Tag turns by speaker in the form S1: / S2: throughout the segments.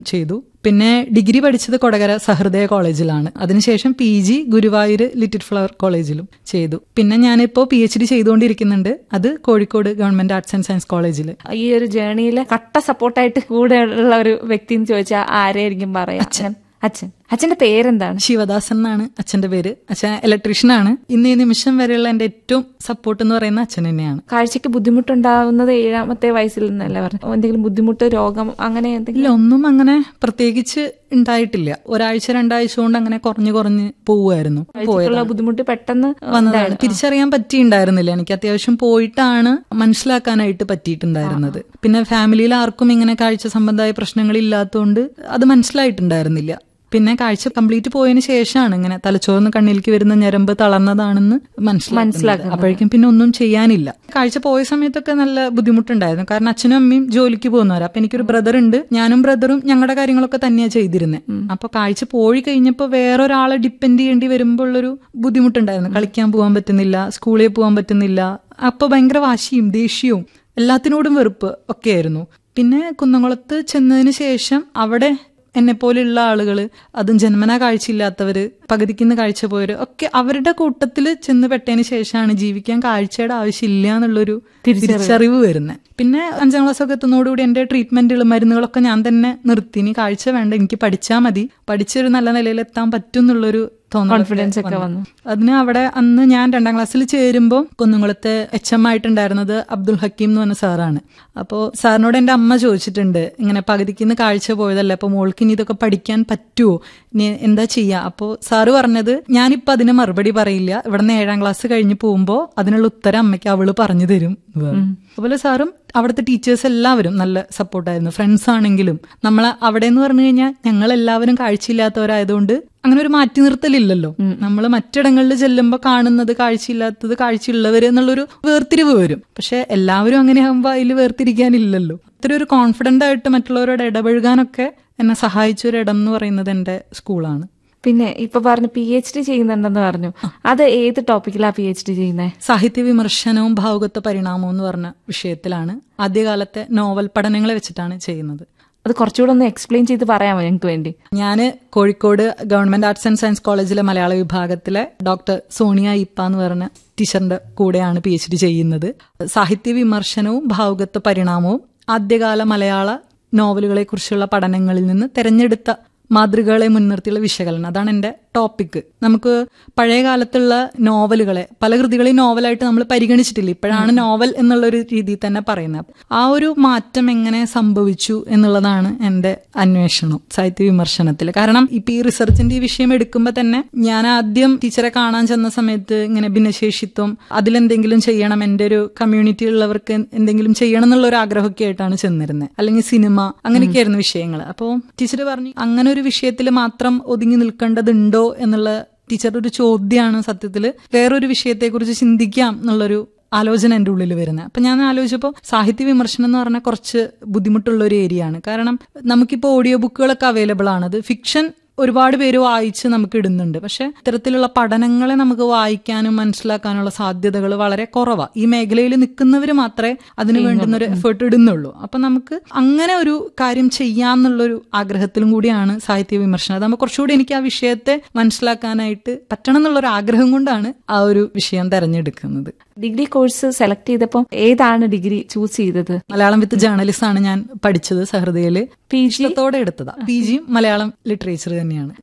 S1: ചെയ്തു പിന്നെ ഡിഗ്രി പഠിച്ചത് കൊടകര സഹൃദയ കോളേജിലാണ് അതിനുശേഷം P G Guruvayur little flower കോളേജിലും ചെയ്തു പിന്നെ ഞാനിപ്പോൾ പി എച്ച് ഡി ചെയ്തുകൊണ്ടിരിക്കുന്നുണ്ട് അത് Kozhikode government arts and science കോളേജിൽ
S2: ഈ ഒരു ജേണിയിൽ കട്ട സപ്പോർട്ടായിട്ട് കൂടെ ഉള്ള ഒരു വ്യക്തി എന്ന് ചോദിച്ചാൽ ആരെയായിരിക്കും പറയാ അച്ഛൻ അച്ഛൻ അച്ഛന്റെ പേരെന്താണ്
S1: ശിവദാസൻ എന്നാണ് അച്ഛന്റെ പേര് അച്ഛൻ ഇലക്ട്രീഷ്യനാണ് ഇന്ന് ഈ നിമിഷം വരെയുള്ള എന്റെ ഏറ്റവും സപ്പോർട്ട് എന്ന് പറയുന്ന അച്ഛൻ തന്നെയാണ്
S2: കാഴ്ചക്ക് ബുദ്ധിമുട്ടുണ്ടാവുന്നത് ഏഴാമത്തെ വയസ്സിൽ നിന്നല്ലേ പറഞ്ഞു എന്തെങ്കിലും ബുദ്ധിമുട്ട് രോഗം അങ്ങനെ എന്തെങ്കിലും
S1: ഇല്ല ഒന്നും അങ്ങനെ പ്രത്യേകിച്ച് ഉണ്ടായിട്ടില്ല ഒരാഴ്ച രണ്ടാഴ്ച കൊണ്ട് അങ്ങനെ കുറഞ്ഞു കുറഞ്ഞ് പോവുമായിരുന്നു
S2: കാഴ്ചക്കുള്ള ബുദ്ധിമുട്ട് പെട്ടെന്ന്
S1: വന്നതാണ് തിരിച്ചറിയാൻ പറ്റിയിട്ടുണ്ടായിരുന്നില്ല എനിക്ക് അത്യാവശ്യം പോയിട്ടാണ് മനസ്സിലാക്കാനായിട്ട് പറ്റിയിട്ടുണ്ടായിരുന്നത് പിന്നെ ഫാമിലിയിൽ ആർക്കും ഇങ്ങനെ കാഴ്ച സംബന്ധമായ പ്രശ്നങ്ങൾ ഇല്ലാത്തതുകൊണ്ട് അത് മനസ്സിലായിട്ടുണ്ടായിരുന്നില്ല പിന്നെ കാഴ്ച കംപ്ലീറ്റ് പോയതിന് ശേഷമാണ് ഇങ്ങനെ തലച്ചോറിന് കണ്ണിലേക്ക് വരുന്ന ഞരമ്പ് തളർന്നതാണെന്ന് മനസ്സിലാക്കുന്നത് അപ്പോഴേക്കും പിന്നെ ഒന്നും ചെയ്യാനില്ല കാഴ്ച പോയ സമയത്തൊക്കെ നല്ല ബുദ്ധിമുട്ടുണ്ടായിരുന്നു കാരണം അച്ഛനും അമ്മയും ജോലിക്ക് പോകുന്നവരാ അപ്പൊ എനിക്കൊരു ബ്രദർ ഉണ്ട് ഞാനും ബ്രദറും ഞങ്ങളുടെ കാര്യങ്ങളൊക്കെ തന്നെയാണ് ചെയ്തിരുന്നത് അപ്പൊ കാഴ്ച പോയി കഴിഞ്ഞപ്പോൾ വേറൊരാളെ ഡിപ്പെൻഡ് ചെയ്യേണ്ടി വരുമ്പോൾ ഉള്ളൊരു ബുദ്ധിമുട്ടുണ്ടായിരുന്നു കളിക്കാൻ പോകാൻ പറ്റുന്നില്ല സ്കൂളിൽ പോകാൻ പറ്റുന്നില്ല അപ്പൊ ഭയങ്കര വാശിയും ദേഷ്യവും എല്ലാത്തിനോടും വെറുപ്പ് ഒക്കെ ആയിരുന്നു പിന്നെ കുന്നംകുളത്ത് ചെന്നതിന് ശേഷം അവിടെ എന്നെ പോലെയുള്ള ആളുകൾ അതും ജന്മനാ കാഴ്ചയില്ലാത്തവര് പകുതിക്കുന്ന കാഴ്ച പോയവര് ഒക്കെ അവരുടെ കൂട്ടത്തിൽ ചെന്ന് പെട്ടതിന് ശേഷമാണ് ജീവിക്കാൻ കാഴ്ചയുടെ ആവശ്യമില്ല എന്നുള്ളൊരു തിരിച്ചറിവ് വരുന്നത് പിന്നെ അഞ്ചാം ക്ലാസ് ഒക്കെ എത്തുന്നതോടുകൂടി എന്റെ ട്രീറ്റ്മെന്റുകൾ മരുന്നുകളൊക്കെ ഞാൻ തന്നെ നിർത്തി ഇനി കാഴ്ച വേണ്ട എനിക്ക് പഠിച്ചാൽ മതി പഠിച്ചൊരു നല്ല നിലയിൽ എത്താൻ പറ്റും എന്നുള്ളൊരു
S2: കോൺഫിഡൻസ് ഒക്കെ വന്നു
S1: അതിന് അവിടെ അന്ന് ഞാൻ രണ്ടാം ക്ലാസ്സിൽ ചേരുമ്പോൾ കുന്നുകുളത്തെ എച്ച് എം ആയിട്ടുണ്ടായിരുന്നത് അബ്ദുൽ ഹക്കീം എന്ന് പറഞ്ഞ സാറാണ് അപ്പോൾ സാറിനോട് എൻ്റെ അമ്മ ചോദിച്ചിട്ടുണ്ട് ഇങ്ങനെ പകുതിക്കുന്ന് കാഴ്ച പോയതല്ലേ അപ്പോൾ മോൾക്ക് ഇനി ഇതൊക്കെ പഠിക്കാൻ പറ്റുമോ ഇനി എന്താ ചെയ്യുക അപ്പോൾ സാറ് പറഞ്ഞത് ഞാനിപ്പോൾ അതിന് മറുപടി പറയില്ല ഇവിടെ നിന്ന് ഏഴാം ക്ലാസ് കഴിഞ്ഞ് പോകുമ്പോൾ അതിനുള്ള ഉത്തരം അമ്മയ്ക്ക് അവള് പറഞ്ഞു തരും എന്ന് പറഞ്ഞു. അതുപോലെ സാറും അവിടുത്തെ ടീച്ചേഴ്സ് എല്ലാവരും നല്ല സപ്പോർട്ടായിരുന്നു ഫ്രണ്ട്സ് ആണെങ്കിലും നമ്മൾ അവിടെ എന്ന് പറഞ്ഞു കഴിഞ്ഞാൽ ഞങ്ങൾ എല്ലാവരും കാഴ്ചയില്ലാത്തവരായതുകൊണ്ട് അങ്ങനെ ഒരു മാറ്റി നിർത്തലില്ലല്ലോ നമ്മൾ മറ്റിടങ്ങളിൽ ചെല്ലുമ്പോൾ കാണുന്നത് കാഴ്ചയില്ലാത്തത് കാഴ്ചയുള്ളവര് എന്നുള്ളൊരു വേർതിരിവ് വരും പക്ഷെ എല്ലാവരും അങ്ങനെ ആകുമ്പോൾ അതിൽ വേർതിരിക്കാനില്ലല്ലോ ഇത്ര ഒരു കോൺഫിഡന്റ് ആയിട്ട് മറ്റുള്ളവരോട് ഇടപഴകാനൊക്കെ എന്നെ സഹായിച്ച ഒരു ഇടം എന്ന് പറയുന്നത് എന്റെ സ്കൂളാണ്
S2: പിന്നെ ഇപ്പൊ പറഞ്ഞു പി എച്ച് ഡി ചെയ്യുന്നുണ്ടെന്ന് പറഞ്ഞു അത് ഏത് ടോപ്പിക്കിലാ പി എച്ച് ഡി ചെയ്യുന്നത്
S1: സാഹിത്യ വിമർശനവും ഭാവുകത്വ പരിണാമവും എന്ന് പറഞ്ഞ വിഷയത്തിലാണ് ആദ്യകാലത്തെ നോവൽ പഠനങ്ങളെ വെച്ചിട്ടാണ് ചെയ്യുന്നത്
S2: അത് കുറച്ചുകൂടെ ഒന്ന് എക്സ്പ്ലെയിൻ ചെയ്ത് പറയാമോ ഞങ്ങൾക്ക് വേണ്ടി
S1: ഞാൻ Kozhikode government arts and science കോളേജിലെ മലയാള വിഭാഗത്തിലെ ഡോക്ടർ സോണിയ ഇപ്പ എന്ന് പറഞ്ഞ ടീച്ചറിന്റെ കൂടെയാണ് പി എച്ച് ഡി ചെയ്യുന്നത് സാഹിത്യ വിമർശനവും ഭാവുകത്വ പരിണാമവും ആദ്യകാല മലയാള നോവലുകളെ കുറിച്ചുള്ള പഠനങ്ങളിൽ നിന്ന് തെരഞ്ഞെടുത്ത മാതൃകകളെ മുൻനിർത്തിയുള്ള വിശകലനം അതാണ് എൻ്റെ ടോപ്പിക്ക് നമുക്ക് പഴയ കാലത്തുള്ള നോവലുകളെ പല കൃതികളെയും നോവലായിട്ട് നമ്മൾ പരിഗണിച്ചിട്ടില്ല ഇപ്പോഴാണ് നോവൽ എന്നുള്ളൊരു രീതിയിൽ തന്നെ പറയുന്നത് ആ ഒരു മാറ്റം എങ്ങനെ സംഭവിച്ചു എന്നുള്ളതാണ് എൻ്റെ അന്വേഷണം സാഹിത്യ വിമർശനത്തിൽ കാരണം ഇപ്പൊ ഈ റിസർച്ചിന്റെ ഈ വിഷയം എടുക്കുമ്പോൾ തന്നെ ഞാൻ ആദ്യം ടീച്ചറെ കാണാൻ ചെന്ന സമയത്ത് ഇങ്ങനെ ഭിന്നശേഷിത്വം അതിലെന്തെങ്കിലും ചെയ്യണം എൻ്റെ ഒരു കമ്മ്യൂണിറ്റി ഉള്ളവർക്ക് എന്തെങ്കിലും ചെയ്യണം എന്നുള്ള ഒരു ആഗ്രഹമൊക്കെ ആയിട്ടാണ് ചെന്നിരുന്നത് അല്ലെങ്കിൽ സിനിമ അങ്ങനെയൊക്കെയായിരുന്നു വിഷയങ്ങൾ അപ്പോൾ ടീച്ചർ പറഞ്ഞു അങ്ങനെ ഒരു വിഷയത്തിൽ മാത്രം ഒതുങ്ങി നിൽക്കേണ്ടതുണ്ടോ എന്നുള്ള ടീച്ചറുടെ ഒരു ചോദ്യമാണ് സത്യത്തിൽ വേറൊരു വിഷയത്തെക്കുറിച്ച് ചിന്തിക്കാം എന്നുള്ളൊരു ആലോചന എൻ്റെ ഉള്ളിൽ വരുന്നത് അപ്പം ഞാൻ ആലോചിച്ചപ്പോൾ സാഹിത്യ വിമർശനം എന്ന് പറഞ്ഞാൽ കുറച്ച് ബുദ്ധിമുട്ടുള്ള ഒരു ഏരിയ ആണ് കാരണം നമുക്കിപ്പോൾ ഓഡിയോ ബുക്കുകളൊക്കെ അവൈലബിൾ ആണ് അത് ഫിക്ഷൻ ഒരുപാട് പേര് വായിച്ച് നമുക്ക് ഇടുന്നുണ്ട് പക്ഷെ ഇത്തരത്തിലുള്ള പഠനങ്ങളെ നമുക്ക് വായിക്കാനും മനസ്സിലാക്കാനുള്ള സാധ്യതകൾ വളരെ കുറവാണ് ഈ മേഖലയിൽ നിൽക്കുന്നവർ മാത്രമേ അതിന് വേണ്ടുന്ന ഒരു എഫേർട്ട് ഇടുന്നുള്ളൂ അപ്പൊ നമുക്ക് അങ്ങനെ ഒരു കാര്യം ചെയ്യാന്നുള്ളൊരു ആഗ്രഹത്തിലും കൂടിയാണ് സാഹിത്യ വിമർശനം അതാകുമ്പോൾ കുറച്ചുകൂടി എനിക്ക് ആ വിഷയത്തെ മനസ്സിലാക്കാനായിട്ട് പറ്റണം എന്നുള്ളൊരു ആഗ്രഹം കൊണ്ടാണ് ആ ഒരു വിഷയം തെരഞ്ഞെടുക്കുന്നത്
S2: ഡിഗ്രി കോഴ്സ് സെലക്ട് ചെയ്തപ്പോൾ ഏതാണ് ഡിഗ്രി ചൂസ് ചെയ്തത്
S1: മലയാളം വിത്ത് ജേർണലിസ്റ്റ് ആണ് ഞാൻ പഠിച്ചത് സഹൃദയില്
S2: പി ജി
S1: ഇഷ്ടത്തോടെ എടുത്തതാ പി ജിയും മലയാളം ലിറ്ററേച്ചർ തന്നെയാണ്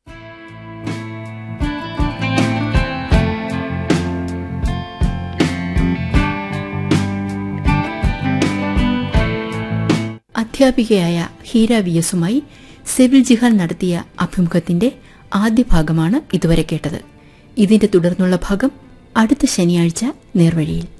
S3: അധ്യാപികയായ ഹീര വി എസുമായി സിവിൽ ജിഹാൻ നടത്തിയ അഭിമുഖത്തിന്റെ ആദ്യ ഭാഗമാണ് ഇതുവരെ കേട്ടത് ഇതിന്റെ തുടർന്നുള്ള ഭാഗം അടുത്ത ശനിയാഴ്ച നേർവഴിയിൽ